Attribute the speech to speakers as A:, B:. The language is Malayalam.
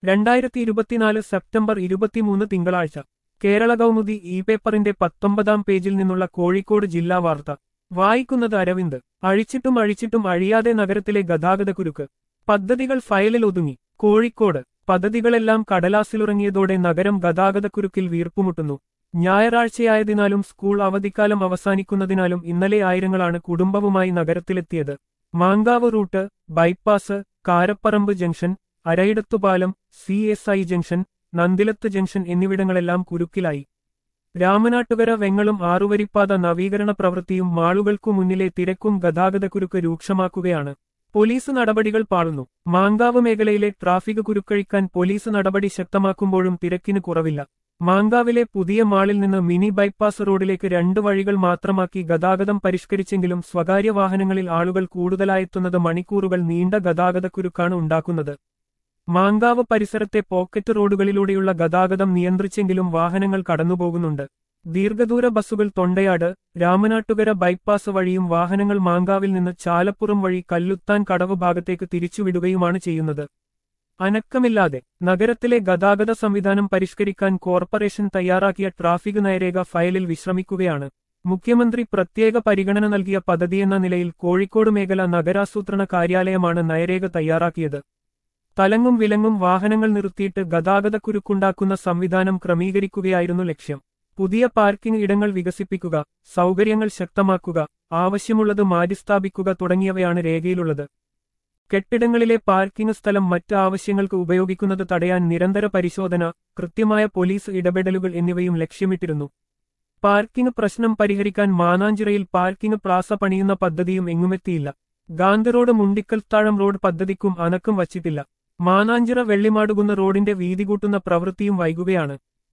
A: രണ്ടായിരത്തി ഇരുപത്തിനാല് സെപ്റ്റംബർ ഇരുപത്തിമൂന്ന് തിങ്കളാഴ്ച കേരള കൗമുദി ഇ പേപ്പറിന്റെ പത്തൊമ്പതാം പേജിൽ നിന്നുള്ള കോഴിക്കോട് ജില്ലാ വാർത്ത വായിക്കുന്നത് അരവിന്ദ് അഴിച്ചിട്ടും അഴിച്ചിട്ടും അഴിയാതെ നഗരത്തിലെ ഗതാഗതക്കുരുക്ക് പദ്ധതികൾ ഫയലിൽ ഒതുങ്ങി കോഴിക്കോട് പദ്ധതികളെല്ലാം കടലാസിലുറങ്ങിയതോടെ നഗരം ഗതാഗതക്കുരുക്കിൽ വീർപ്പുമുട്ടുന്നു ഞായറാഴ്ചയായതിനാലും സ്കൂൾ അവധിക്കാലം അവസാനിക്കുന്നതിനാലും ഇന്നലെ ആയിരങ്ങളാണ് കുടുംബവുമായി നഗരത്തിലെത്തിയത് Mankavu route bypass Karaparamba junction Arayidathupalam C S I junction Nandilath junction എന്നിവിടങ്ങളെല്ലാം കുരുക്കിലായി രാമനാട്ടുകര വെങ്ങളും ആറുവരിപ്പാത നവീകരണ പ്രവൃത്തിയും മാളുകൾക്കു മുന്നിലെ തിരക്കും ഗതാഗതക്കുരുക്ക് രൂക്ഷമാക്കുകയാണ് പോലീസ് നടപടികൾ പാളുന്നു മാങ്കാവ് മേഖലയിലെ ട്രാഫിക് കുരുക്കഴിക്കാൻ പോലീസ് നടപടി ശക്തമാക്കുമ്പോഴും തിരക്കിന് കുറവില്ല മാങ്കാവിലെ പുതിയ മാളിൽ നിന്ന് മിനി ബൈപ്പാസ് റോഡിലേക്ക് രണ്ട് വഴികൾ മാത്രമാക്കി ഗതാഗതം പരിഷ്കരിച്ചെങ്കിലും സ്വകാര്യ വാഹനങ്ങളിൽ ആളുകൾ കൂടുതലായെത്തുന്നത് മണിക്കൂറുകൾ നീണ്ട ഗതാഗതക്കുരുക്കാണ് ഉണ്ടാക്കുന്നത് മാങ്കാവ് പരിസരത്തെ പോക്കറ്റ് റോഡുകളിലൂടെയുള്ള ഗതാഗതം നിയന്ത്രിച്ചെങ്കിലും വാഹനങ്ങൾ കടന്നുപോകുന്നുണ്ട് ദീർഘദൂര ബസ്സുകൾ തൊണ്ടയാട് രാമനാട്ടുകര ബൈപ്പാസ് വഴിയും വാഹനങ്ങൾ മാങ്കാവിൽ നിന്ന് ചാലപ്പുറം വഴി കല്ലുത്താൻ കടവ് ഭാഗത്തേക്ക് തിരിച്ചുവിടുകയുമാണ് ചെയ്യുന്നത് അനക്കമില്ലാതെ നഗരത്തിലെ ഗതാഗത സംവിധാനം പരിഷ്കരിക്കാൻ കോർപ്പറേഷൻ തയ്യാറാക്കിയ ട്രാഫിക് നയരേഖ ഫയലിൽ വിശ്രമിക്കുകയാണ് മുഖ്യമന്ത്രി പ്രത്യേക പരിഗണന നൽകിയ പദ്ധതിയെന്ന നിലയിൽ കോഴിക്കോട് മേഖല നഗരാസൂത്രണ കാര്യാലയമാണ് നയരേഖ തയ്യാറാക്കിയത് തലങ്ങും വിലങ്ങും വാഹനങ്ങൾ നിർത്തിയിട്ട് ഗതാഗതക്കുരുക്കുണ്ടാക്കുന്ന സംവിധാനം ക്രമീകരിക്കുകയായിരുന്നു ലക്ഷ്യം പുതിയ പാർക്കിംഗ് ഇടങ്ങൾ വികസിപ്പിക്കുക സൗകര്യങ്ങൾ ശക്തമാക്കുക ആവശ്യമുള്ളത് മാറ്റിസ്ഥാപിക്കുക തുടങ്ങിയവയാണ് രേഖയിലുള്ളത് കെട്ടിടങ്ങളിലെ പാർക്കിംഗ് സ്ഥലം മറ്റ് ആവശ്യങ്ങൾക്ക് ഉപയോഗിക്കുന്നത് തടയാൻ നിരന്തര പരിശോധന കൃത്യമായ പോലീസ് ഇടപെടലുകൾ എന്നിവയും ലക്ഷ്യമിട്ടിരുന്നു പാർക്കിംഗ് പ്രശ്നം പരിഹരിക്കാൻ മാനാഞ്ചിറയിൽ പാർക്കിംഗ് പ്ലാസ പണിയുന്ന പദ്ധതിയും എങ്ങുമെത്തിയില്ല ഗാന്ധി റോഡ് മുണ്ടിക്കൽത്താഴം റോഡ് പദ്ധതിക്കും അനക്കം വച്ചിട്ടില്ല മാനാഞ്ചിറ വെള്ളിമാടുകുന്ന റോഡിന്റെ വീതി കൂട്ടുന്ന പ്രവൃത്തിയും വൈകുകയാണ്